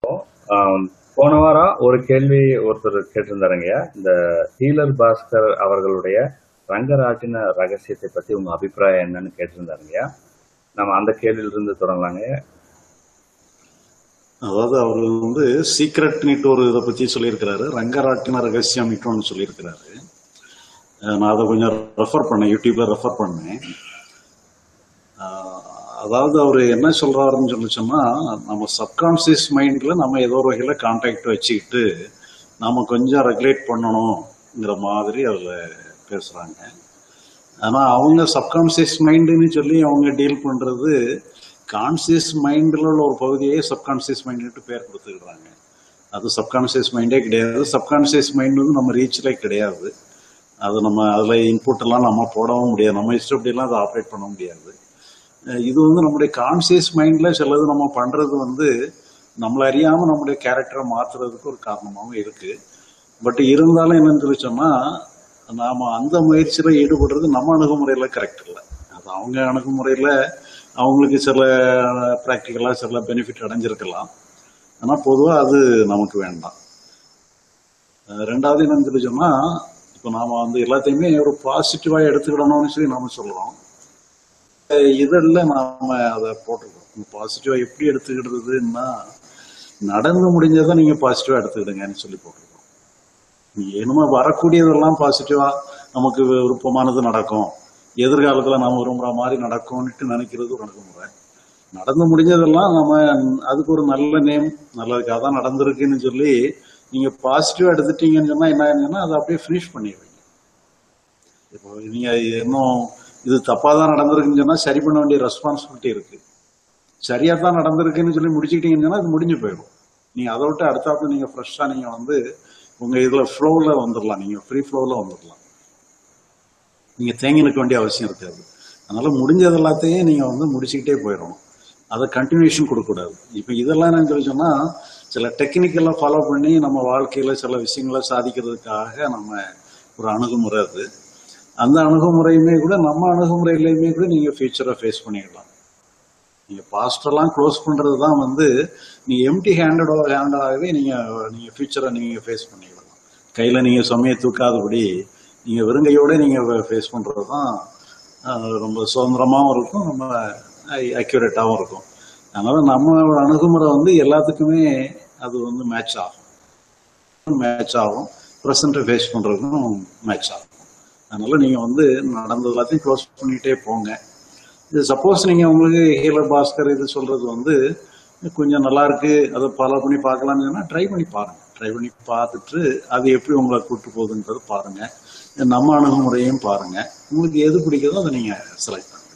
ஆம், போன வாரம் ஒரு கேள்வி ஒருத்தர் கேட்டிருந்தாருங்க இந்த ஹீலர் பாஸ்கர் அவர்களுடைய ரங்கராஜன ரகசியத்தை பத்தி உங்க அபிப்பிராயம் என்னன்னு கேட்டிருந்தாருங்க நம்ம அந்த கேள்வியிலிருந்து தொடங்கலாங்க அதாவது அவர் வந்து சீக்ரெட்னிட்டு ஒரு இதை பத்தி சொல்லியிருக்கிறாரு ரங்கராட்டின ரகசியம்னிட்டு ஒன்று சொல்லியிருக்கிறாரு அஹ் நான் அதை கொஞ்சம் ரெஃபர் பண்ணேன் யூடியூப்ல ரெஃபர் பண்ணேன் அஹ் அதாவது அவர் என்ன சொல்றாருன்னு சொல்லி சொன்னா நம்ம சப்கான்சியஸ் மைண்ட்ல நம்ம ஏதோ ஒரு வகையில கான்டாக்ட் வச்சுக்கிட்டு நாம கொஞ்சம் ரெகுலேட் பண்ணணுங்கிற மாதிரி அதுல பேசுறாங்க ஆனா அவங்க சப்கான்சியஸ் மைண்டுன்னு சொல்லி அவங்க டீல் பண்றது கான்சியஸ் மைண்டில் உள்ள ஒரு பகுதியே சப்கான்சியஸ் மைண்டுட்டு பேர் கொடுத்துக்கிறாங்க அது சப்கான்சியஸ் மைண்டே கிடையாது சப்கான்சியஸ் மைண்ட் வந்து நம்ம ரீச்ல கிடையாது அது நம்ம அதுல இன்புட் எல்லாம் நம்ம போடவும் முடியாது நம்ம இஷ்டப்படியெல்லாம் அதை ஆப்ரேட் பண்ண முடியாது அஹ் இது வந்து நம்முடைய கான்சியஸ் மைண்ட்ல சிலது நம்ம பண்றது வந்து நம்மள அறியாம நம்முடைய கேரக்டரை மாத்துறதுக்கு ஒரு காரணமாகவும் இருக்கு பட் இருந்தாலும் என்னன்னு சொல்லி சொன்னா நாம அந்த முயற்சியில ஈடுபடுறது நம்ம அணுகுமுறையில கரெக்ட் இல்லை அது அவங்க அணுகுமுறையில அவங்களுக்கு சில ப்ராக்டிக்கலா சில பெனிஃபிட் அடைஞ்சிருக்கலாம் ஆனா பொதுவா அது நமக்கு வேண்டாம் அஹ் ரெண்டாவது என்னன்னு சொல்லி சொன்னா இப்போ நாம வந்து எல்லாத்தையுமே ஒரு பாசிட்டிவா எடுத்துக்கிடணும்னு சொல்லி நாம சொல்றோம் அஹ் இதெல்ல நாம அதை போட்டிருக்கோம் பாசிட்டிவா எப்படி எடுத்துக்கிடுறதுன்னா நடந்து முடிஞ்சதை நீங்க பாசிட்டிவா எடுத்துக்கிடுங்கன்னு சொல்லி போட்டிருக்கோம் நீங்க என்னமோ வரக்கூடியதெல்லாம் பாசிட்டிவா நமக்கு விருப்பமானது நடக்கும் எதிர்காலத்துல நாம விரும்புற மாதிரி நடக்கும்னுட்டு நினைக்கிறது ஒரு அணுகுமுறை நடந்து முடிஞ்சதெல்லாம் நம்ம அதுக்கு ஒரு நல்ல நேம் நல்லதுக்காக தான் நடந்திருக்குன்னு சொல்லி நீங்க பாசிட்டிவா எடுத்துட்டீங்கன்னு சொன்னா என்ன ஆகுதுன்னா அதை அப்படியே ஃபினிஷ் பண்ணிடுவீங்க இப்போ நீங்க இன்னும் இது தப்பா தான் நடந்திருக்குன்னு சொன்னா சரி பண்ண வேண்டிய ரெஸ்பான்சிபிலிட்டி இருக்கு சரியா தான் நடந்திருக்குன்னு சொல்லி முடிச்சுக்கிட்டீங்கன்னு சொன்னா அது முடிஞ்சு போயிடும் நீங்க அதை விட்டு அடுத்தாப்புல நீங்க ஃப்ரெஷ்ஷா நீங்க வந்து உங்க இதுல ஃப்ளோவில் வந்துடலாம் நீங்க ஃப்ரீ ஃப்ளோவில் வந்துடலாம் நீங்க தேங்கி நிற்க வேண்டிய அவசியம் இருக்காது அதனால முடிஞ்சது எல்லாத்தையும் நீங்க வந்து முடிச்சுக்கிட்டே போயிடணும் அதை கண்டினியூஷன் கொடுக்கக்கூடாது இப்போ இதெல்லாம் என்னன்னு சொல்லி சொன்னா சில டெக்னிக்கெல்லாம் ஃபாலோ பண்ணி நம்ம வாழ்க்கையில சில விஷயங்களை சாதிக்கிறதுக்காக நம்ம ஒரு அணுகுமுறை அது அந்த அணுகுமுறையுமே கூட நம்ம அணுகுமுறையிலையுமே கூட நீங்க ஃபியூச்சரை ஃபேஸ் பண்ணிடலாம் நீங்க பாஸ்ட் எல்லாம் க்ளோஸ் பண்றது தான் வந்து நீங்க எம்டி ஹேண்டட் ஹேண்டாகவே நீங்க நீங்க ஃபியூச்சரை நீங்க ஃபேஸ் பண்ணிக்கலாம் கையில நீங்க சுமையை தூக்காதபடி நீங்க வெறுங்கையோட நீங்க ஃபேஸ் பண்றது தான் அஹ், ரொம்ப சுதந்திரமாவும் இருக்கும் ரொம்ப அக்யூரேட்டாகவும் இருக்கும் அதனால நம்ம அணுகுமுறை வந்து எல்லாத்துக்குமே அது வந்து மேட்ச் ஆகும் மேட்ச் ஆகும் ப்ரெசண்ட்டை ஃபேஸ் பண்றதுக்கும் மேட்ச் ஆகும் அதனால நீங்க வந்து நடந்தது எல்லாத்தையும் க்ளோஸ் பண்ணிட்டே போங்க இது சப்போஸ் நீங்க உங்களுக்கு ஹீலர் பாஸ்கர் இது சொல்றது வந்து கொஞ்சம் நல்லா இருக்கு அதை ஃபாலோ பண்ணி பார்க்கலாம்னு சொன்னா ட்ரை பண்ணி பாருங்க ட்ரை பண்ணி பார்த்துட்டு அது எப்படி உங்களை கூட்டு போகுதுன்றது பாருங்க நம்ம அணுகுமுறையும் பாருங்க உங்களுக்கு எது பிடிக்குதோ அதை நீங்க செலக்ட் பண்ணுங்க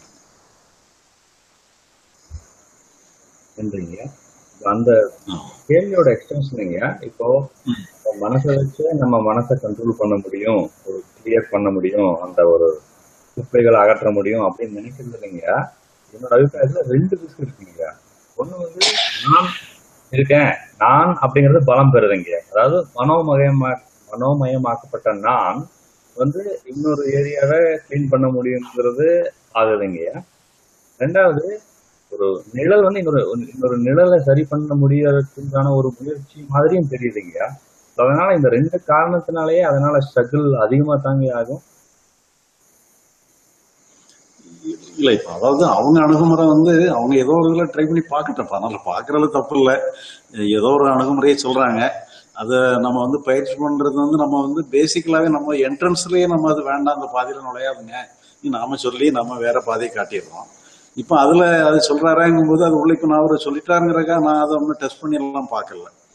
நன்றிங்க அந்த கேள்வியோட எக்ஸ்டென்ஷனுங்க இப்போ நம்ம மனசை வச்சு நம்ம மனசை கண்ட்ரோல் பண்ண முடியும் ஒரு கிளியர் பண்ண முடியும் அந்த ஒரு குப்பைகளை அகற்ற முடியும் அப்படின்னு நினைக்கிறது இல்லைங்க என்னோட அபிப்பிராயத்துல ரெண்டு விஷயம் இருக்குங்க ஒண்ணு வந்து நான் இருக்கேன் நான் அப்படிங்கிறது பலம் பெறுதுங்க அதாவது மனோமயமா மனோமயமாக்கப்பட்ட நான் வந்து இன்னொரு ஏரியாவை கிளீன் பண்ண முடியுங்கிறது ஆகுதுங்க ரெண்டாவது ஒரு நிழல் வந்து இன்னொரு இன்னொரு நிழலை சரி பண்ண முடியறதுக்கான ஒரு முயற்சி மாதிரியும் தெரியுதுங்க So, அதனால இந்த ரெண்டு காரணத்தினாலேயே அதனால ஸ்ட்ரகிள் அதிகமா தாங்கி ஆகும் இல்ல இப்ப அதாவது அவங்க அணுகுமுறை வந்து அவங்க ஏதோ ஒரு இதுல ட்ரை பண்ணி பார்க்கட்டப்ப அதனால பாக்குறது தப்பு இல்ல ஏதோ ஒரு அணுகுமுறையை சொல்றாங்க அதை நம்ம வந்து பயிற்சி பண்றது வந்து நம்ம வந்து பேசிக்கலாவே நம்ம என்ட்ரன்ஸ்லயே நம்ம அது வேண்டாம் அந்த பாதையில நுழையாதுங்க நீ நாம சொல்லி நம்ம வேற பாதையை காட்டிடுறோம் இப்ப அதுல அது சொல்றாராங்கும் போது அது உள்ள இப்ப நான் அவரை சொல்லிட்டாருங்கிறக்கா நான் அதை ஒன்றும் டெஸ்ட் பண்ணி எல்லாம் பார்க்கல